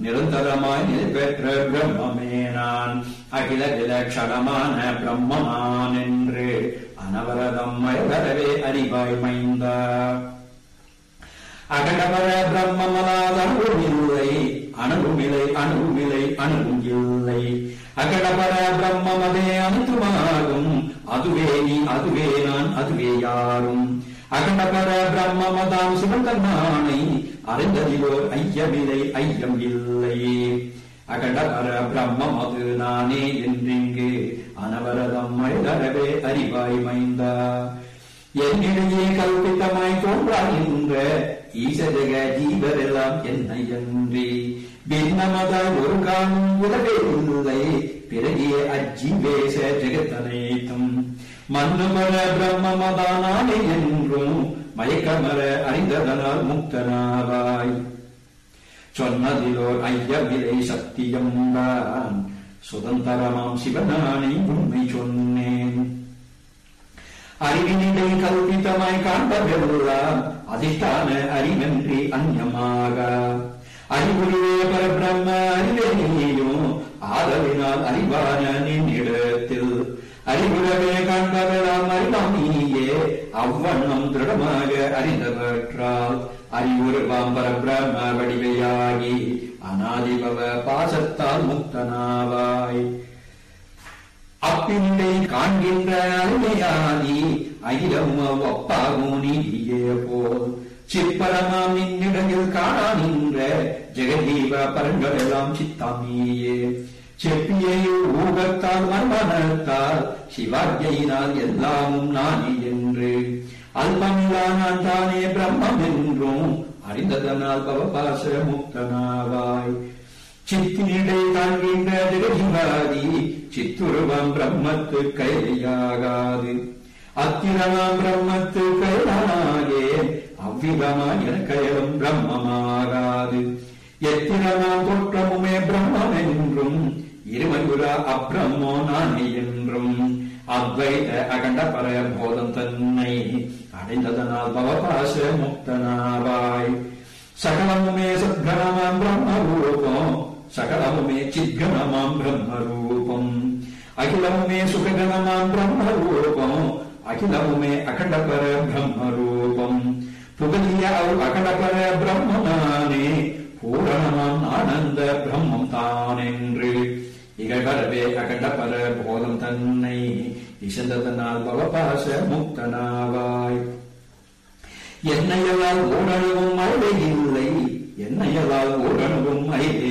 நிரந்தரமாய் நிலை பெற்ற பிரம்மமே நான் அகில விலட்சணமான பிரம்மமான் என்று அனவரதம் மயவரவே அறிவாய் மைந்தா அகடவர பிரம்மமலாத அணுவில்லை அணுவிலை அணுவிலை அணுவும் இல்லை அகடவர பிரம்மமதே அனைத்துமாகும் அதுவே நீ அதுவே நான் அதுவே யாரும் அகண்டபர பிரம்மமதாம் சிவந்தன்மானை அறிந்ததிலோர் ஐயமில்லை ஐயம் இல்லை அகண்டபர பிரம்மம் அது நானே என்றிங்கு அனவரதம் மழைதரவே அறிவாய் மைந்தா என்னிடையே கல்பித்தமாய் தோன்றாகின்ற ஈசஜக ஜீவரெல்லாம் என்னை அன்றி பின்னமதாய் ஒரு காணும் உலகே இல்லை பிறகே அஜீவேச ஜெகத்தனைத்தும் மன்னுமர பிரம்மமதானானே என்றும் மயக்கமர அறிந்ததனால் முக்தனாவாய் சொன்னதிலோர் ஐயமிலை சத்தியம் தான் சுதந்திரமாம் சிவனானை உண்மை சொன்னேன் அறிவினிடை கல்பித்தமாய் காண்பவெல்லாம் அதிஷ்டான அறிவன்றி அந்யமாக அறிவுரிவே பரபிரம்ம அறிவேயும் ஆதலினால் அறிவான நின்னிடத்தில் அறிவுறவே காண்பவெல்லாம் அறிவாமியே அவ்வண்ணம் திருடமாக அறிந்தவற்றால் அறிவுருவாம் பரபிரம்ம வடிவையாகி அநாதிபவ பாசத்தால் முக்தனாவாய் அப்பிள்ளை காண்கின்ற அருமையாதி அகிலம் ஒப்பாகும் நீதியே போல் சிற்பரமாம் நின்னிடத்தில் காணா நின்ற ஜெகதீவ பரங்கள் எல்லாம் சித்தாமியே செப்பியை ஊகத்தால் மர்மனத்தால் சிவாஜையினால் எல்லாமும் நானே என்று அல்பமில்லா நான் தானே பிரம்மம் என்றும் அறிந்ததனால் பவபாச முக்தனாவாய் சித்தினிடை காண்கின்ற ஜெகஜிவாதி சித்துருவம் பிரம்மத்து கையாகாது அத்திரமாம் பிரம்மத்து கையாகே அவ்விதமாய் எனக்கயலும் பிரம்மமாகாது எத்திரமாம் தோற்றமுமே பிரம்மம் என்றும் இருமயுரா அப்ரம்மோ நானே என்றும் அத்வைத அகண்ட பர போதம் தன்னை அடைந்ததனால் பவபாச முக்தனாவாய் சகலமுமே சத்கணமாம் பிரம்மரூபம் சகலமுமே சித்கணமாம் பிரம்மரூபம் அகிலமுமே சுககணமாம் பிரம்மரூபம் அகிலமுமே அகண்டபர பிரம்மரூபம் புகழிய அவ் அகண்டபர பிரம்மனானே பூரணமாம் ஆனந்த பிரம்மம் தானென்று இகழ்வரவே அகண்டபர போதம் தன்னை இசந்ததனால் பவபாச முக்தனாவாய் என்னையலால் ஓரணுவும் அறிவே இல்லை என்னையலால் ஓரணுவும் அறிவே